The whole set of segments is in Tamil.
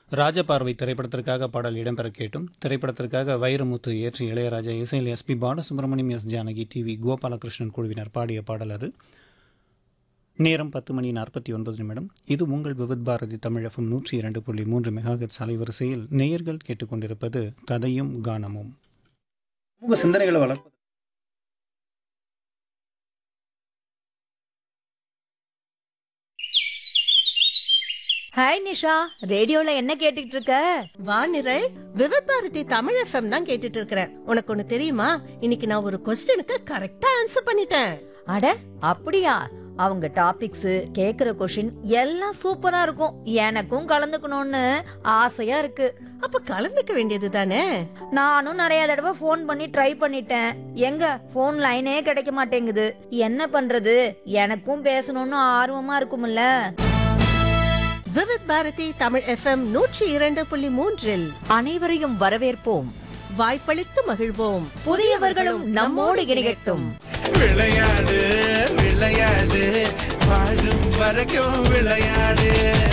ராஜபார்வை திரைப்படத்திற்காக பாடல் இடம்பெற கேட்டும் திரைப்படத்திற்காக வைரமுத்து இயற்றி இளையராஜா இசையில் S P Balasubramaniam S Janaki T V Gopalakrishnan குழுவினர் பாடிய பாடல் அது நேரம் பத்து மணி நாற்பத்தி ஒன்பது நிமிடம் இது உங்கள் விவித் பாரதி தமிழகம் நூற்றி இரண்டு புள்ளி மூன்று மெகாஹெட்ஸ் அலைவரிசையில் நேயர்கள் கேட்டுக்கொண்டிருப்பது கதையும் கானமும் சமூக சிந்தனைகளை வளர்ப்பது ஹாய் நிஷா ரேடியோல என்ன கேட்டுட்டு இருக்க வானிரல் விவித் பாரதி தமிழ் எஃப்எம் தான் கேட்டுட்டு இருக்கிறேன் உனக்கு ஒண்ணு தெரியுமா இன்னைக்கு நான் ஒரு கொஸ்டினுக்கு கரெக்டா ஆன்சர் பண்ணிட்டேன் அட அப்படியா அவங்க டாபிக்ஸ் கேக்குற கொஷின் எல்லாம் சூப்பரா இருக்கும் எனக்கும் கலந்துக்கணும்னு ஆசையா இருக்கு அப்ப கலந்துக்க வேண்டியது தானே நானும் நிறைய தடவை ஃபோன் பண்ணி ட்ரை பண்ணிட்டேன் எங்க ஃபோன் லைனே கிடைக்க மாட்டேங்குது என்ன பண்றது எனக்கும் பேசணும்னு ஆர்வமா இருக்கும்ல விவித் பாரதி தமிழ் எஃப்எம் நூற்றி இரண்டு புள்ளி மூன்றில் அனைவரையும் வரவேற்போம் வாய்ப்பளித்து மகிழ்வோம் புதியவர்களும் நம்மோடு இணையட்டும் விளையாடு விளையாடு வாழும் வரைக்கும் விளையாடு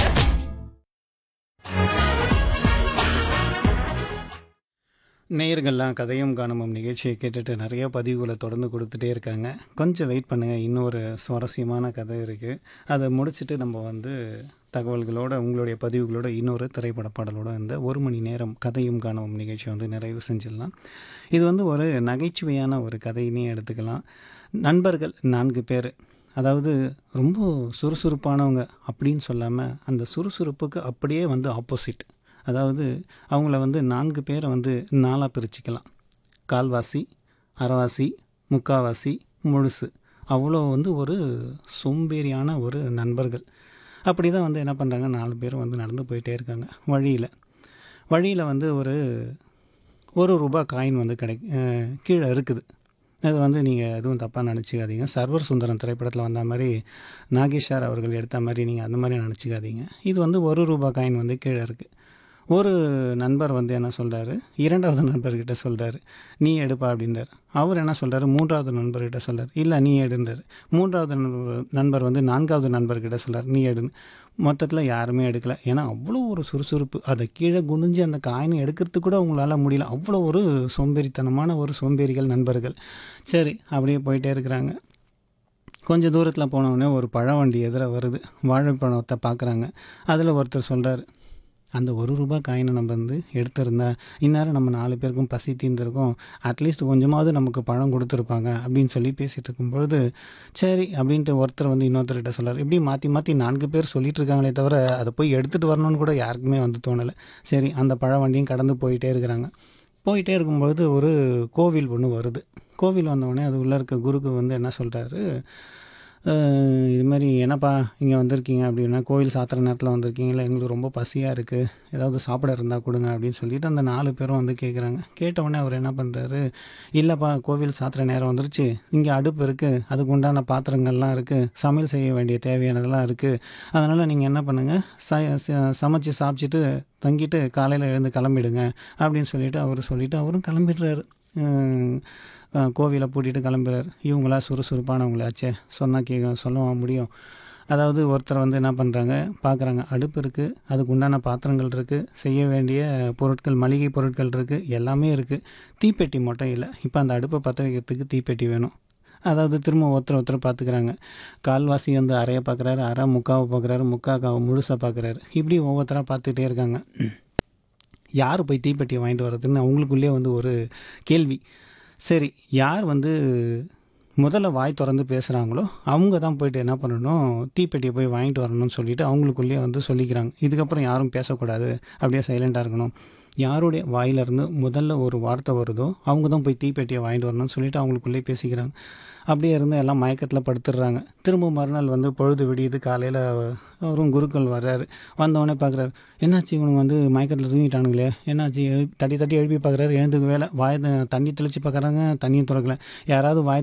நேயர்கள்லாம் கதையும் கானமும் நிகழ்ச்சியை கேட்டுட்டு நிறைய பதிவுகளை தொடர்ந்து கொடுத்துட்டே இருக்காங்க கொஞ்சம் வெயிட் பண்ணுங்கள் இன்னொரு சுவாரஸ்யமான கதை இருக்குது அதை முடிச்சுட்டு நம்ம வந்து தகவல்களோட உங்களுடைய பதிவுகளோட இன்னொரு திரைப்பட பாடலோட இந்த ஒரு மணி நேரம் கதையும் காணவும் நிகழ்ச்சி வந்து நிறைவு செஞ்சிடலாம் இது வந்து ஒரு நகைச்சுவையான ஒரு கதையினே எடுத்துக்கலாம் நண்பர்கள் நான்கு பேர் அதாவது ரொம்ப சுறுசுறுப்பானவங்க அப்படின்னு சொல்லாமல் அந்த சுறுசுறுப்புக்கு அப்படியே வந்து ஆப்போசிட் அதாவது அவங்கள வந்து நான்கு பேரை வந்து நாலாக பிரிச்சுக்கலாம் கால்வாசி அரைவாசி முக்காவாசி முழுசு அவ்வளோ வந்து ஒரு சோம்பேறியான ஒரு நண்பர்கள் அப்படி தான் வந்து என்ன பண்ணுறாங்க நாலு பேரும் வந்து நடந்து போயிட்டே இருக்காங்க வழியில் வழியில் வந்து ஒரு ஒரு ரூபா காயின் வந்து கிடை அஹ் கீழே இருக்குது அது வந்து நீங்கள் எதுவும் தப்பாக நினச்சிக்காதீங்க சர்வர் சுந்தரம் திரைப்படத்தில் வந்த மாதிரி நாகேஷ் சார் அவர்கள் எடுத்த மாதிரி நீங்கள் அந்த மாதிரி நினச்சிக்காதீங்க இது வந்து ஒரு ரூபா காயின் வந்து கீழே இருக்குது ஒரு நண்பர் வந்து என்ன சொல்கிறாரு இரண்டாவது நண்பர்கிட்ட சொல்கிறாரு நீ எடுப்பா அப்படின்றார் அவர் என்ன சொல்கிறாரு மூன்றாவது நண்பர்கிட்ட சொல்கிறார் இல்லை நீ எடுன்றார் மூன்றாவது நண்பர் நண்பர் வந்து நான்காவது நண்பர்கிட்ட சொல்கிறார் நீ எடுன்னு மொத்தத்தில் யாருமே எடுக்கலை ஏன்னா அவ்வளோ ஒரு சுறுசுறுப்பு அதை கீழே குனிஞ்சு அந்த காயினை எடுக்கிறதுக்கு கூட அவங்களால முடியல அவ்வளோ ஒரு சோம்பேறித்தனமான ஒரு சோம்பேறிகள் நண்பர்கள் சரி அப்படியே போயிட்டே இருக்கிறாங்க கொஞ்சம் தூரத்தில் போனவுடனே ஒரு பழ வண்டி எதிர வருது வாழைப்பழத்தை பார்க்குறாங்க அதில் ஒருத்தர் சொல்கிறார் அந்த ஒரு ரூபாய் காயினை நம்ம வந்து எடுத்திருந்தா இந்நேரம் நம்ம நாலு பேருக்கும் பசி தீர்ந்திருக்கும் அட்லீஸ்ட் கொஞ்சமாவது நமக்கு பழம் கொடுத்துருப்பாங்க அப்படின்னு சொல்லி பேசிகிட்டு இருக்கும்பொழுது சரி அப்படின்ட்டு ஒருத்தர் வந்து இன்னொருத்தர்கிட்ட சொல்கிறார் இப்படி மாற்றி மாற்றி நான்கு பேர் சொல்லிட்டு இருக்காங்களே தவிர அதை போய் எடுத்துகிட்டு வரணும்னு கூட யாருக்குமே வந்து தோணலை சரி அந்த பழ வண்டியும் கடந்து போயிட்டே இருக்கிறாங்க போயிட்டே இருக்கும்பொழுது ஒரு கோவில் ஒன்று வருது கோவில் வந்தவுடனே அது உள்ளே இருக்க குருக்கு வந்து என்ன சொல்கிறாரு இது மாதிரி என்னப்பா இங்கே வந்திருக்கீங்க அப்படின்னா கோவில் சாத்திர நேரத்தில் வந்திருக்கீங்களா எங்களுக்கு ரொம்ப பசியாக இருக்குது ஏதாவது சாப்பிட இருந்தால் கொடுங்க அப்படின்னு சொல்லிட்டு அந்த நாலு பேரும் வந்து கேட்குறாங்க கேட்டவுடனே அவர் என்ன பண்ணுறாரு இல்லைப்பா கோவில் சாத்திர நேரம் வந்துருச்சு இங்கே அடுப்பு இருக்குது அதுக்கு உண்டான பாத்திரங்கள்லாம் இருக்குது சமையல் செய்ய வேண்டிய தேவையானதெல்லாம் இருக்குது அதனால் நீங்கள் என்ன பண்ணுங்கள் ச ச- சமைச்சு சாப்பிட்டுட்டு தங்கிட்டு காலையில் எழுந்து கிளம்பிடுங்க அப்படின்னு சொல்லிட்டு அவர் சொல்லிவிட்டு அவரும் கிளம்பிடுறாரு உம், அஹ் கோவிலை பூட்டிட்டு கிளம்புறாரு இவங்களா சுறுசுறுப்பானவங்களாச்சே சொன்னால் கேட்க சொல்ல முடியும் அதாவது ஒருத்தர் வந்து என்ன பண்ணுறாங்க பார்க்குறாங்க அடுப்பு இருக்குது அதுக்கு உண்டான பாத்திரங்கள் இருக்குது செய்ய வேண்டிய பொருட்கள் மளிகை பொருட்கள் இருக்குது எல்லாமே இருக்குது தீப்பெட்டி மட்டும் இல்லை இப்போ அந்த அடுப்பை பற்ற வைக்கிறதுக்கு தீப்பெட்டி வேணும் அதாவது திரும்ப ஒருத்தர் ஒருத்தர் பார்த்துக்கிறாங்க கால்வாசி வந்து அறையை பார்க்குறாரு அரை முக்காவை பார்க்குறாரு முக்கா முழுசாக பார்க்குறாரு இப்படி ஒவ்வொருத்தராக பார்த்துட்டே இருக்காங்க யார் போய் தீப்பெட்டியை வாங்கிட்டு வர்றதுன்னு அவங்களுக்குள்ளே வந்து ஒரு கேள்வி சரி யார் வந்து முதல்ல வாய் திறந்து பேசுகிறாங்களோ அவங்க தான் போயிட்டு என்ன பண்ணணும் தீப்பெட்டியை போய் வாங்கிட்டு வரணும்னு சொல்லிட்டு அவங்களுக்குள்ளேயே வந்து சொல்லிக்கிறாங்க இதுக்கப்புறம் யாரும் பேசக்கூடாது அப்படியே சைலண்ட்டாக இருக்கணும் யாருடைய வாயிலிருந்து முதல்ல ஒரு வார்த்தை வருதோ அவங்க தான் போய் தீப்பெட்டியை வாங்கிட்டு வரணும்னு சொல்லிட்டு அவங்களுக்குள்ளேயே பேசிக்கிறாங்க அப்படியே இருந்து எல்லாம் மயக்கத்தில் படுத்துடுறாங்க திரும்ப மறுநாள் வந்து பொழுது விடியுது காலையில் அவரும் குருக்கள் வர்றாரு வந்தவொடனே பார்க்குறாரு என்னாச்சு இவனுங்க வந்து மயக்கத்தில் தூங்கிட்டானுங்களே என்னாச்சு எழு- தட்டி தட்டி எழுப்பி பார்க்குறாரு எழுந்துக்கு வேலை வாய் த- தண்ணி தெளித்து பார்க்குறாங்க தண்ணியும் திறக்கல யாராவது வாய்